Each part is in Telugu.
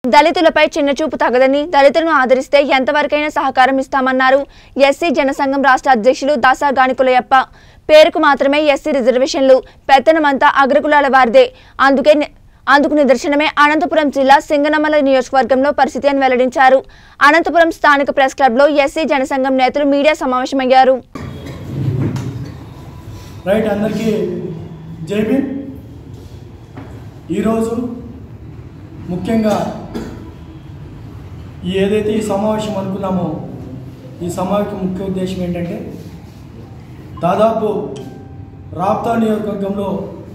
దళితులపై చిన్నచూపు తగదని దళితులను ఆదరిస్తే ఎంతవరకైనా సహకారం ఇస్తామన్నారు ఎస్సీ జనసంఘం రాష్ట్ర అధ్యక్షులు దాసా గానికులయప్ప పేరుకు మాత్రమే ఎస్సీ రిజర్వేషన్లు పెత్తనమంతా అగ్రకులాల వారిదే అందుకే ని- అందుకు నిదర్శనమే అనంతపురం జిల్లా సింగనమల నియోజకవర్గంలో పరిస్థితి అని వెల్లడించారు అనంతపురం స్థానిక ప్రెస్ క్లబ్లో ఎస్సీ జనసంఘం నేతలు మీడియా సమావేశమయ్యారు రైట్ అందరికీ జై భీమ్ ఈరోజు ముఖ్యంగా ఈ ఏదైతే ఈ సమావేశం అనుకున్నామో ఈ సమావేశం ముఖ్య ఉద్దేశం ఏంటంటే దాదాపు రాప్తా నియోజకవర్గంలో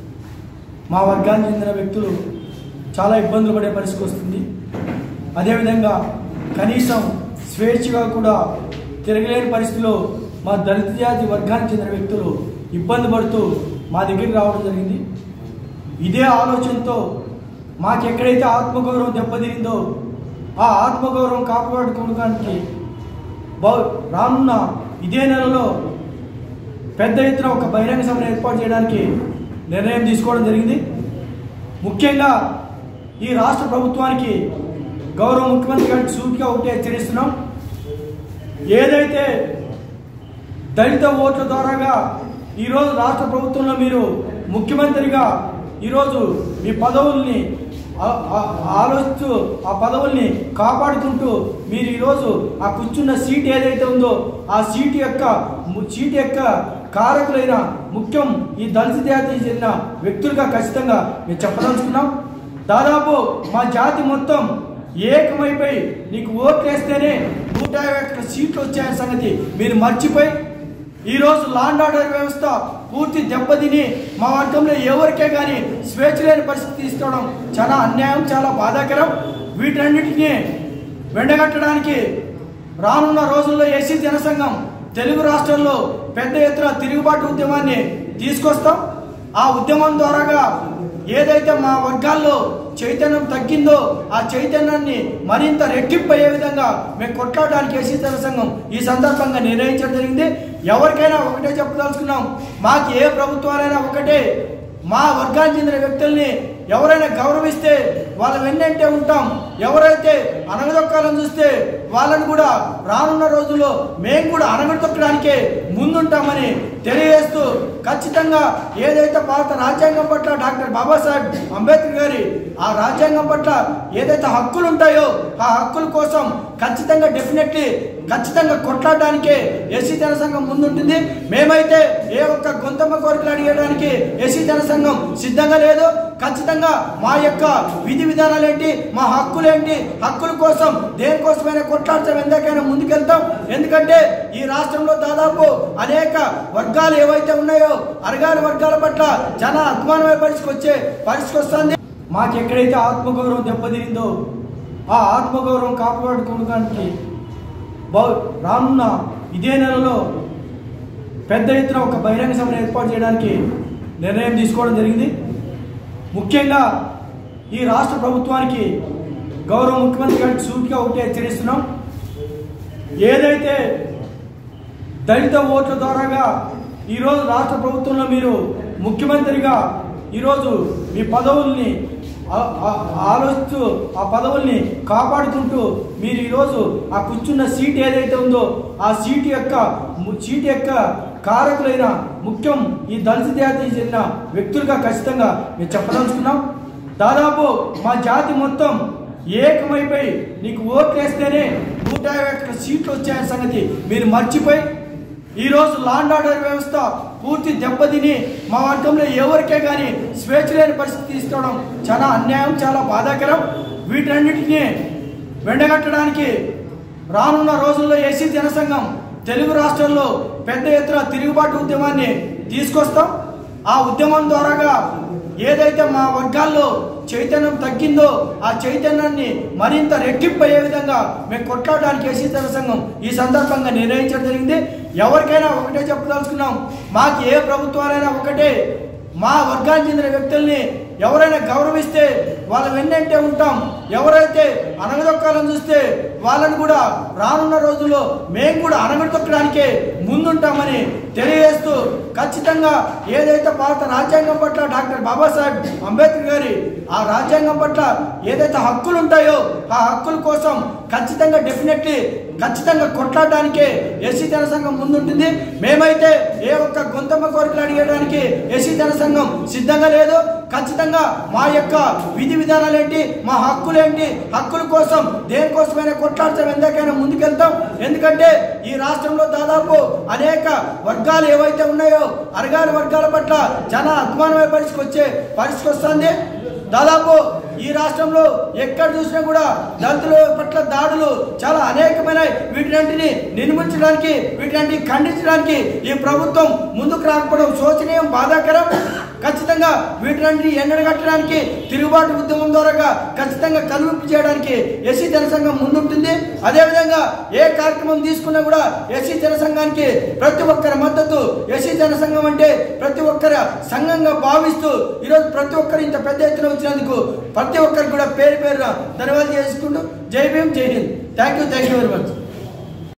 మా వర్గానికి చెందిన వ్యక్తులు చాలా ఇబ్బందులు పడే పరిస్థితి వస్తుంది అదేవిధంగా కనీసం స్వేచ్ఛగా కూడా తిరగలేని పరిస్థితిలో మా దళిత జాతి వర్గానికి చెందిన వ్యక్తులు ఇబ్బంది పడుతూ మా దగ్గరికి రావడం జరిగింది ఇదే ఆలోచనతో మాకు ఎక్కడైతే ఆత్మగౌరవం దెబ్బతిరిందో ఆ ఆత్మగౌరవం కాపాడుకోవడానికి బహు రానున్న ఇదే నెలలో పెద్ద ఎత్తున ఒక బహిరంగ సభను ఏర్పాటు చేయడానికి నిర్ణయం తీసుకోవడం జరిగింది ముఖ్యంగా ఈ రాష్ట్ర ప్రభుత్వానికి గౌరవ ముఖ్యమంత్రి గారికి సూటిగా ఒకటే హెచ్చరిస్తున్నాం ఏదైతే దళిత ఓట్ల ద్వారాగా ఈరోజు రాష్ట్ర ప్రభుత్వంలో మీరు ముఖ్యమంత్రిగా ఈరోజు మీ పదవుల్ని ఆ- ఆ- ఆలోచిస్తూ ఆ పదవుల్ని కాపాడుకుంటూ మీరు ఈరోజు ఆ కూర్చున్న సీట్ ఏదైతే ఉందో ఆ సీట్ యొక్క ము- సీట్ యొక్క కారకులైన ముఖ్యం ఈ దళిత జాతికి చెందిన వ్యక్తులుగా ఖచ్చితంగా మేము చెప్పదలుచుకున్నాం దాదాపు మా జాతి మొత్తం ఏకమైపోయి నీకు ఓట్లు వేస్తేనే నూట యాభై ఒక్క సీట్లు వచ్చాయనే సంగతి మీరు మర్చిపోయి ఈరోజు లాండ్ ఆర్డర్ వ్యవస్థ పూర్తి దెబ్బతిని మా వర్గంలో ఎవరికే కానీ స్వేచ్ఛ లేని పరిస్థితి తీసుకోవడం చాలా అన్యాయం చాలా బాధాకరం వీటన్నిటిని వెండగట్టడానికి రానున్న రోజుల్లో ఎస్సీ జనసంఘం తెలుగు రాష్ట్రాల్లో పెద్ద ఎత్తున తిరుగుబాటు ఉద్యమాన్ని తీసుకొస్తాం ఆ ఉద్యమం ద్వారాగా ఏదైతే మా వర్గాల్లో చైతన్యం తగ్గిందో ఆ చైతన్యాన్ని మరింత రెట్టింపు అయ్యే విధంగా మేము కొట్లాడడానికి ఎస్సీ జనసంఘం ఈ సందర్భంగా నిర్ణయించడం జరిగింది ఎవరికైనా ఒకటే చెప్పదలుచుకున్నాం మాకు ఏ ప్రభుత్వాలైనా ఒకటే మా వర్గానికి చెందిన వ్యక్తుల్ని ఎవరైనా గౌరవిస్తే వాళ్ళ వెన్నంటే ఉంటాం ఎవరైతే అనగదొక్కాలని చూస్తే వాళ్ళని కూడా రానున్న రోజుల్లో మేము కూడా అనగదొక్కడానికే ముందుంటామని తెలియజేస్తూ ఖచ్చితంగా ఏదైతే భారత రాజ్యాంగం పట్ల డాక్టర్ బాబాసాహెబ్ అంబేద్కర్ గారి ఆ రాజ్యాంగం పట్ల ఏదైతే హక్కులు ఉంటాయో ఆ హక్కుల కోసం ఖచ్చితంగా డెఫినెట్లీ ఖచ్చితంగా కొట్లాడడానికే ఎస్సీ జనసంఘం ముందుంటుంది మేమైతే ఏ ఒక్క గొంతమ్మ కోరికలు అడిగడానికి ఎస్సీ జనసంఘం సిద్ధంగా లేదు ఖచ్చితంగా మా యొక్క విధి విధానాలు ఏంటి మా హక్కులు ఏంటి హక్కుల కోసం దేనికోసమైనా కొట్లాడతాం ఎందుకైనా ముందుకెళ్తాం ఎందుకంటే ఈ రాష్ట్రంలో దాదాపు అనేక వర్గాలు ఏవైతే ఉన్నాయో అరగాని వర్గాల పట్ల చాలా అభిమానమైన పరిస్థితికి వచ్చే పరిస్థితికి వస్తుంది మాకు ఎక్కడైతే ఆత్మగౌరవం దెబ్బతిరిందో ఆ ఆత్మగౌరవం కాపాడుకోవడానికి బహు రానున్న ఇదే నెలలో పెద్ద ఎత్తున ఒక బహిరంగ సభను ఏర్పాటు చేయడానికి నిర్ణయం తీసుకోవడం జరిగింది ముఖ్యంగా ఈ రాష్ట్ర ప్రభుత్వానికి గౌరవ ముఖ్యమంత్రి గారికి సూటిగా ఒకటే హెచ్చరిస్తున్నాం ఏదైతే దళిత ఓట్ల ద్వారాగా ఈరోజు రాష్ట్ర ప్రభుత్వంలో మీరు ముఖ్యమంత్రిగా ఈరోజు మీ పదవుల్ని ఆ- ఆ- ఆలోచిస్తూ ఆ పదవుల్ని కాపాడుకుంటూ మీరు ఈరోజు ఆ కూర్చున్న సీట్ ఏదైతే ఉందో ఆ సీట్ యొక్క ము- సీట్ యొక్క కారకులైన ముఖ్యం ఈ దళిత జాతికి చెందిన వ్యక్తులుగా ఖచ్చితంగా మేము చెప్పదలుచుకున్నాం దాదాపు మా జాతి మొత్తం ఏకమైపోయి నీకు ఓట్లు వేస్తేనే నూట యాభై ఒక్క సీట్లు వచ్చాయనే సంగతి మీరు మర్చిపోయి ఈరోజు లాండ్ ఆర్డర్ వ్యవస్థ పూర్తి దెబ్బతిని మా వర్గంలో ఎవరికే కానీ స్వేచ్ఛ లేని పరిస్థితి తీసుకోవడం చాలా అన్యాయం చాలా బాధాకరం వీటన్నిటిని వెండగట్టడానికి రానున్న రోజుల్లో ఎస్సీ జనసంఘం తెలుగు రాష్ట్రాల్లో పెద్ద ఎత్తున తిరుగుబాటు ఉద్యమాన్ని తీసుకొస్తాం ఆ ఉద్యమం ద్వారాగా ఏదైతే మా వర్గాల్లో చైతన్యం తగ్గిందో ఆ చైతన్యాన్ని మరింత రెట్టింపు అయ్యే విధంగా మేము కొట్లాడడానికి ఎస్సీ జనసంఘం ఈ సందర్భంగా నిర్ణయించడం జరిగింది ఎవరికైనా ఒకటే చెప్పదలుచుకున్నాం మాకు ఏ ప్రభుత్వాలైనా ఒకటే మా వర్గానికి చెందిన వ్యక్తుల్ని ఎవరైనా గౌరవిస్తే వాళ్ళ వెన్నంటే ఉంటాం ఎవరైతే అనగదొక్కాలని చూస్తే వాళ్ళని కూడా రానున్న రోజుల్లో మేము కూడా అనగదొక్కడానికే ముందుంటామని తెలియజేస్తూ ఖచ్చితంగా ఏదైతే భారత రాజ్యాంగం పట్ల డాక్టర్ బాబాసాహెబ్ అంబేద్కర్ గారి ఆ రాజ్యాంగం పట్ల ఏదైతే హక్కులు ఉంటాయో ఆ హక్కుల కోసం ఖచ్చితంగా డెఫినెట్లీ ఖచ్చితంగా కొట్లాడడానికే ఎస్సీ జనసంఘం ముందుంటుంది మేమైతే ఏ ఒక్క గొంతమ్మ కోరికలు అడిగడానికి ఎస్సీ జనసంఘం సిద్ధంగా లేదు ఖచ్చితంగా మా యొక్క విధి విధానాలు ఏంటి మా హక్కులేంటి హక్కుల కోసం దేనికోసమైనా కొట్లాడతాం ఎందుకైనా ముందుకెళ్తాం ఎందుకంటే ఈ రాష్ట్రంలో దాదాపు అనేక వర్గాలు ఏవైతే ఉన్నాయో అరగాల వర్గాల పట్ల చాలా అభిమానమైన పరిస్థితికి వచ్చే పరిస్థితి వస్తుంది దాదాపు ఈ రాష్ట్రంలో ఎక్కడ చూసినా కూడా దళితుల పట్ల దాడులు చాలా అనేకమైన వీటినంటిని నిర్మించడానికి వీటినంటిని ఖండించడానికి ఈ ప్రభుత్వం ముందుకు రాకపోవడం శోచనీయం బాధాకరం ఖచ్చితంగా వీటినంటిని ఎండగట్టడానికి తిరుగుబాటు ఉద్యమం ద్వారా ఖచ్చితంగా కలువింపు చేయడానికి ఎస్సీ జనసంఘం ముందుంటుంది అదేవిధంగా ఏ కార్యక్రమం తీసుకున్నా కూడా ఎస్సీ జనసంఘానికి ప్రతి ఒక్కరి మద్దతు ఎస్సీ జనసంఘం అంటే ప్రతి ఒక్కరి సంఘంగా భావిస్తూ ఈరోజు ప్రతి ఒక్కరు ఇంత పెద్ద ఎత్తున వచ్చినందుకు ప్రతి ఒక్కరికి కూడా పేరు పేరున ధన్యవాదాలు చేసుకుంటూ జై భీమ్ జై Hind thank you thank you very much